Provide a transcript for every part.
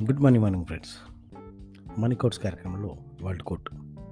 good morning morning friends money quotes కార్యక్రమంలో world quote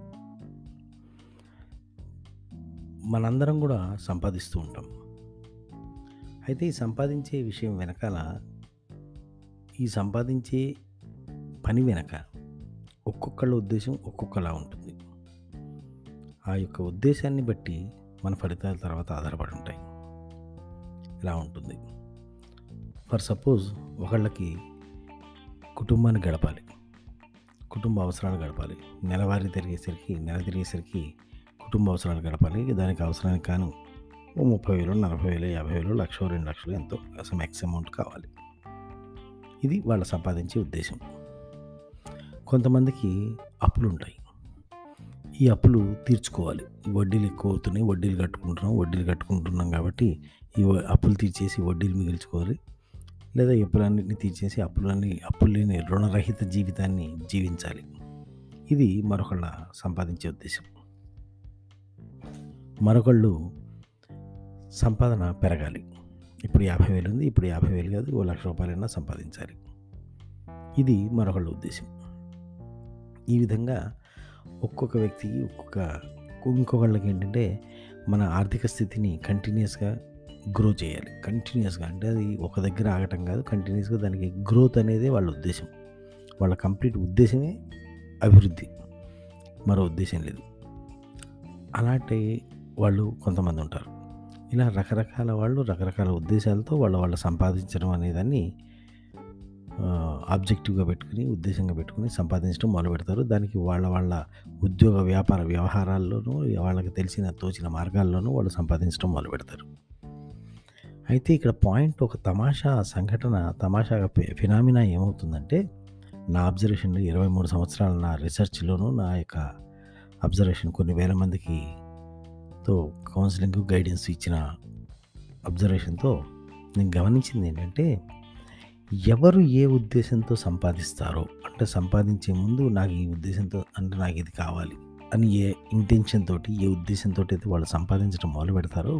మనందరం కూడా సంపాదిస్తూ ఉంటాం అయితే ఈ సంపాదించే విషయం వెనకాల ఈ సంపాదించే పని వెనక ఒక్కొక్కళ్ళ ఉద్దేశం ఒక్కొక్కలా ఉంటుంది ఆ యొక్క ఉద్దేశాన్ని బట్టి మన ఫలితాల తర్వాత ఆధారపడి ఉంటాయి ఇలా ఉంటుంది ఫర్ సపోజ్ ఒకళ్ళకి కుటుంబాన్ని గడపాలి కుటుంబ అవసరాలు గడపాలి నెలవారీ తిరిగేసరికి నెల తిరిగేసరికి కుటుంబ అవసరాలు గడపాలి దానికి అవసరానికి కాను ఓ ముప్పై వేలు నలభై వేలు యాభై వేలు లక్ష రెండు లక్షలు ఎంతో అసలు ఎక్స్ అమౌంట్ కావాలి ఇది వాళ్ళు సంపాదించే ఉద్దేశం కొంతమందికి అప్పులు ఉంటాయి ఈ అప్పులు తీర్చుకోవాలి వడ్డీలు ఎక్కువ అవుతున్నాయి వడ్డీలు కట్టుకుంటున్నాం వడ్డీలు కట్టుకుంటున్నాం కాబట్టి ఈ వ- అప్పులు తీర్చేసి వడ్డీలు మిగిల్చుకోవాలి లేదా ఈ అప్పులన్నింటినీ తీర్చేసి అప్పులన్నీ అప్పులు లేని రుణరహిత జీవితాన్ని జీవించాలి ఇది మరొకళ్ళ సంపాదించే ఉద్దేశం మరొకళ్ళు సంపాదన పెరగాలి ఇప్పుడు యాభై వేలు ఉంది ఇప్పుడు యాభై వేలు కాదు ఓ లక్ష రూపాయలైనా సంపాదించాలి ఇది మరొకళ్ళ ఉద్దేశం ఈ విధంగా ఒక్కొక్క వ్యక్తికి ఒక్కొక్క ఇంకొకళ్ళకి ఏంటంటే మన ఆర్థిక స్థితిని కంటిన్యూస్గా గ్రో చేయాలి కంటిన్యూస్గా అంటే అది ఒక దగ్గర ఆగటం కాదు కంటిన్యూస్గా దానికి గ్రోత్ అనేది వాళ్ళ ఉద్దేశం వాళ్ళ కంప్లీట్ ఉద్దేశమే అభివృద్ధి మరో ఉద్దేశం లేదు అలాంటి వాళ్ళు కొంతమంది ఉంటారు ఇలా రకరకాల వాళ్ళు రకరకాల ఉద్దేశాలతో వాళ్ళ వాళ్ళు సంపాదించడం అనేదాన్ని ఆబ్జెక్టివ్గా పెట్టుకుని ఉద్దేశంగా పెట్టుకుని సంపాదించడం మొదలు పెడతారు దానికి వాళ్ళ వాళ్ళ ఉద్యోగ వ్యాపార వ్యవహారాల్లోనూ వాళ్ళకి తెలిసిన తోచిన మార్గాల్లోనూ వాళ్ళు సంపాదించడం మొదలు పెడతారు అయితే ఇక్కడ పాయింట్ ఒక తమాషా సంఘటన తమాషాగా ఫినామినా ఏమవుతుందంటే నా అబ్జర్వేషన్లో ఇరవై మూడు సంవత్సరాల నా రీసెర్చ్లోనూ నా యొక్క అబ్జర్వేషన్ కొన్ని వేల మందికి తో కౌన్సిలింగ్ గైడెన్స్ ఇచ్చిన అబ్జర్వేషన్తో నేను గమనించింది ఏంటంటే ఎవరు ఏ ఉద్దేశంతో సంపాదిస్తారో అంటే సంపాదించే ముందు నాకు ఈ ఉద్దేశంతో అంటే నాకు ఇది కావాలి అని ఏ ఇంటెన్షన్ తోటి ఏ ఉద్దేశంతో అయితే వాళ్ళు సంపాదించడం మొదలు పెడతారో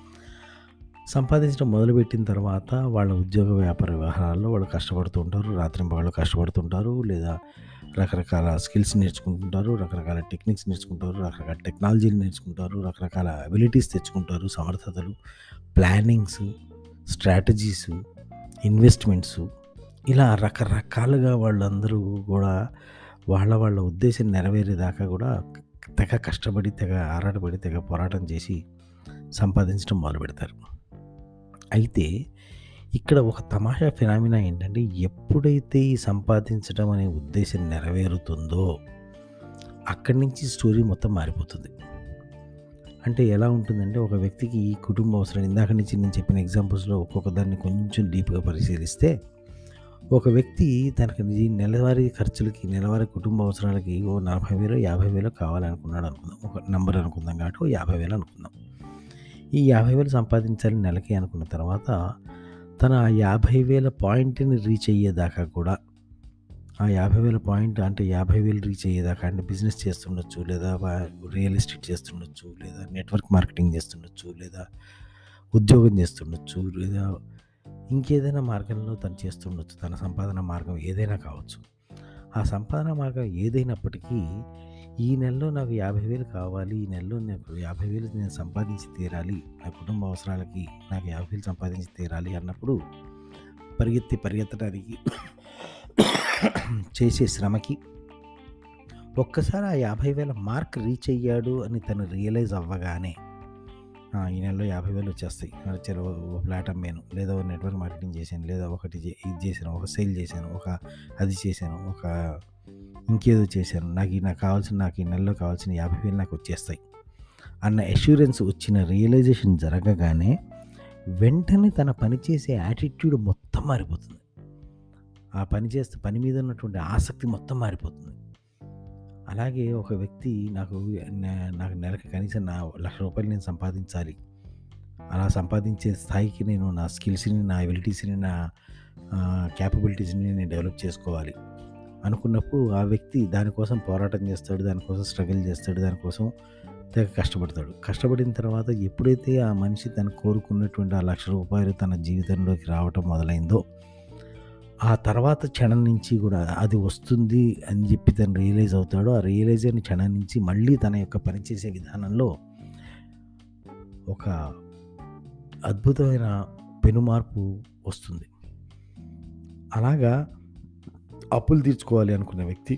సంపాదించడం మొదలుపెట్టిన తర్వాత వాళ్ళ ఉద్యోగ వ్యాపార వ్యవహారాల్లో వాళ్ళు కష్టపడుతూ ఉంటారు రాత్రింపగళ్ళు కష్టపడుతుంటారు లేదా రకరకాల స్కిల్స్ నేర్చుకుంటుంటారు రకరకాల టెక్నిక్స్ నేర్చుకుంటారు రకరకాల టెక్నాలజీలు నేర్చుకుంటారు రకరకాల అబిలిటీస్ తెచ్చుకుంటారు సమర్థతలు ప్లానింగ్స్ స్ట్రాటజీస్ ఇన్వెస్ట్మెంట్స్ ఇలా రకరకాలుగా వాళ్ళందరూ కూడా వాళ్ళ వాళ్ళ ఉద్దేశం నెరవేరేదాకా కూడా తెగ కష్టపడి తెగ ఆరాటపడి తెగ పోరాటం చేసి సంపాదించడం మొదలు పెడతారు అయితే ఇక్కడ ఒక తమాషా ఫినామినా ఏంటంటే ఎప్పుడైతే ఈ సంపాదించడం అనే ఉద్దేశం నెరవేరుతుందో అక్కడి నుంచి స్టోరీ మొత్తం మారిపోతుంది అంటే ఎలా ఉంటుందంటే ఒక వ్యక్తికి ఈ కుటుంబ అవసరం ఇందాక నుంచి నేను చెప్పిన ఎగ్జాంపుల్స్లో ఒక్కొక్క దాన్ని కొంచెం డీప్గా పరిశీలిస్తే ఒక వ్యక్తి తనకి ఈ నెలవారీ ఖర్చులకి నెలవారీ కుటుంబ అవసరాలకి ఓ నలభై వేలు యాభై వేలు కావాలనుకున్నాడు అనుకుందాం ఒక నంబర్ అనుకుందాం కాబట్టి ఓ యాభై వేలు అనుకుందాం ఈ యాభై వేలు సంపాదించాలి నెలకి అనుకున్న తర్వాత తన ఆ యాభై వేల పాయింట్ని రీచ్ అయ్యేదాకా కూడా ఆ యాభై వేల పాయింట్ అంటే యాభై వేలు రీచ్ అయ్యేదాకా అంటే బిజినెస్ చేస్తుండొచ్చు లేదా రియల్ ఎస్టేట్ చేస్తుండొచ్చు లేదా నెట్వర్క్ మార్కెటింగ్ చేస్తుండొచ్చు లేదా ఉద్యోగం చేస్తుండొచ్చు లేదా ఇంకేదైనా మార్గంలో తను చేస్తుండొచ్చు తన సంపాదన మార్గం ఏదైనా కావచ్చు ఆ సంపాదన మార్గం ఏదైనప్పటికీ ఈ నెలలో నాకు యాభై వేలు కావాలి ఈ నెలలో నాకు యాభై వేలు నేను సంపాదించి తీరాలి నా కుటుంబ అవసరాలకి నాకు యాభై వేలు సంపాదించి తీరాలి అన్నప్పుడు పరిగెత్తి పరిగెత్తడానికి చేసే శ్రమకి ఒక్కసారి ఆ యాభై వేల మార్క్ రీచ్ అయ్యాడు అని తను రియలైజ్ అవ్వగానే "ఆ, ఈ నెలలో యాభై వేలు వచ్చేస్తాయి ఆ, చలో ఓ ఫ్లాట్ అమ్మాను లేదా ఓ నెట్వర్క్ మార్కెటింగ్ చేశాను లేదా ఒకటి చే- ఇది చేశాను ఒక సేల్ చేశాను ఒక అది చేశాను ఒక ఇంకేదో చేశాను నాకు ఈ నాకు కావాల్సిన నాకు ఈ నెలలో కావాల్సిన యాభై వేలు నాకు వచ్చేస్తాయి అన్న అష్యూరెన్స్ వచ్చిన రియలైజేషన్ జరగగానే వెంటనే తన పని చేసే యాటిట్యూడ్ మొత్తం మారిపోతుంది ఆ పని చేస్తే పని మీద ఉన్నటువంటి ఆసక్తి మొత్తం మారిపోతుంది అలాగే ఒక వ్యక్తి నాకు నే- నాకు నెలకి కనీసం నా లక్ష రూపాయలు నేను సంపాదించాలి అలా సంపాదించే స్థాయికి నేను నా స్కిల్స్ని నా ఎబిలిటీస్ని నా క్యాపబిలిటీస్ని నేను డెవలప్ చేసుకోవాలి అనుకున్నప్పుడు ఆ వ్యక్తి దానికోసం పోరాటం చేస్తాడు దానికోసం స్ట్రగుల్ చేస్తాడు దానికోసం తెగ కష్టపడతాడు కష్టపడిన తర్వాత ఎప్పుడైతే ఆ మనిషి తను కోరుకున్నటువంటి ఆ లక్ష రూపాయలు తన జీవితంలోకి రావటం మొదలైందో ఆ తర్వాత క్షణం నుంచి కూడా అది వస్తుంది అని చెప్పి తను రియలైజ్ అవుతాడో ఆ రియలైజ్ అయిన క్షణం నుంచి మళ్ళీ తన యొక్క పనిచేసే విధానంలో ఒక అద్భుతమైన పెనుమార్పు వస్తుంది అలాగా అప్పులు తీర్చుకోవాలి అనుకున్న వ్యక్తి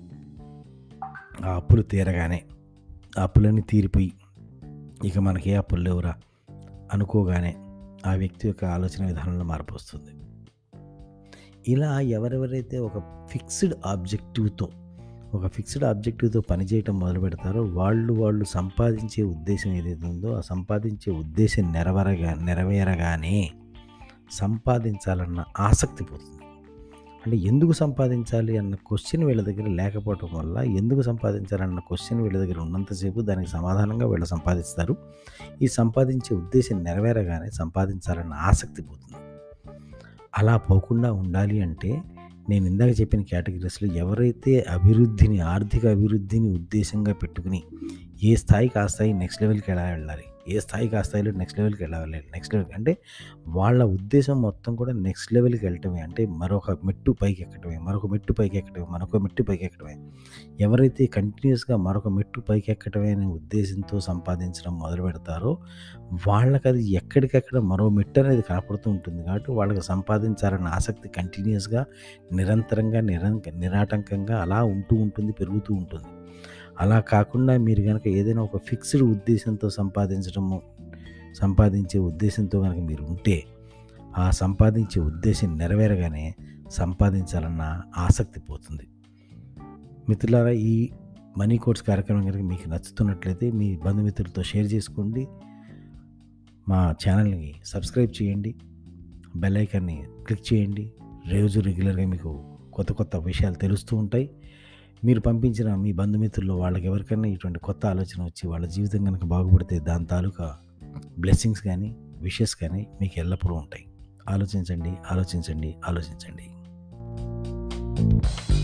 ఆ అప్పులు తీరగానే ఆ అప్పులన్నీ తీరిపోయి ఇక మనకి ఏ అప్పులు లేవురా అనుకోగానే ఆ వ్యక్తి యొక్క ఆలోచన విధానంలో మార్పు వస్తుంది ఇలా ఎవరెవరైతే ఒక ఫిక్స్డ్ ఆబ్జెక్టివ్తో ఒక ఫిక్స్డ్ ఆబ్జెక్టివ్తో పనిచేయటం మొదలు పెడతారో వాళ్ళు వాళ్ళు సంపాదించే ఉద్దేశం ఏదైతే ఉందో ఆ సంపాదించే ఉద్దేశం నెరవేరగా నెరవేరగానే సంపాదించాలన్న ఆసక్తి పోతుంది అంటే ఎందుకు సంపాదించాలి అన్న క్వశ్చన్ వీళ్ళ దగ్గర లేకపోవటం వల్ల ఎందుకు సంపాదించాలన్న క్వశ్చన్ వీళ్ళ దగ్గర ఉన్నంతసేపు దానికి సమాధానంగా వీళ్ళు సంపాదిస్తారు ఈ సంపాదించే ఉద్దేశం నెరవేరగానే సంపాదించాలన్న ఆసక్తి పోతుంది అలా పోకుండా ఉండాలి అంటే నేను ఇందాక చెప్పిన కేటగిరీస్లో ఎవరైతే అభివృద్ధిని ఆర్థిక అభివృద్ధిని ఉద్దేశంగా పెట్టుకుని ఏ స్థాయికి ఆ స్థాయి నెక్స్ట్ లెవెల్కి ఎలా వెళ్ళాలి ఏ స్థాయికి ఆ స్థాయిలో నెక్స్ట్ లెవెల్కి ఎలా వెళ్ళాలి నెక్స్ట్ లెవెల్ అంటే వాళ్ళ ఉద్దేశం మొత్తం కూడా నెక్స్ట్ లెవెల్కి వెళ్ళటమే అంటే మరొక మెట్టు పైకి ఎక్కడమే మరొక మెట్టు పైకి ఎక్కడమే మరొక మెట్టు పైకి ఎక్కడమే ఎవరైతే కంటిన్యూస్గా మరొక మెట్టు పైకి ఎక్కడమే అనే ఉద్దేశంతో సంపాదించడం మొదలు పెడతారో వాళ్ళకి అది ఎక్కడికెక్కడ మరో మెట్టు అనేది కనపడుతూ ఉంటుంది కాబట్టి వాళ్ళకి సంపాదించాలన్న ఆసక్తి కంటిన్యూస్గా నిరంతరంగా నిరంక నిరాటంకంగా అలా ఉంటూ ఉంటుంది పెరుగుతూ ఉంటుంది అలా కాకుండా మీరు కనుక ఏదైనా ఒక ఫిక్స్డ్ ఉద్దేశంతో సంపాదించడము సంపాదించే ఉద్దేశంతో కనుక మీరు ఉంటే ఆ సంపాదించే ఉద్దేశం నెరవేరగానే సంపాదించాలన్న ఆసక్తి పోతుంది మిత్రులారా ఈ మనీ కోర్స్ కార్యక్రమం కనుక మీకు నచ్చుతున్నట్లయితే మీ బంధుమిత్రులతో షేర్ చేసుకోండి మా ఛానల్ని సబ్స్క్రైబ్ చేయండి బెల్ ఐకాన్ని క్లిక్ చేయండి రోజు రెగ్యులర్గా మీకు కొత్త కొత్త విషయాలు తెలుస్తూ ఉంటాయి మీరు పంపించిన మీ బంధుమిత్రుల్లో వాళ్ళకి ఎవరికైనా ఇటువంటి కొత్త ఆలోచన వచ్చి వాళ్ళ జీవితం కనుక బాగుపడితే దాని తాలూకా బ్లెస్సింగ్స్ కానీ విషెస్ కానీ మీకు ఎల్లప్పుడూ ఉంటాయి ఆలోచించండి ఆలోచించండి ఆలోచించండి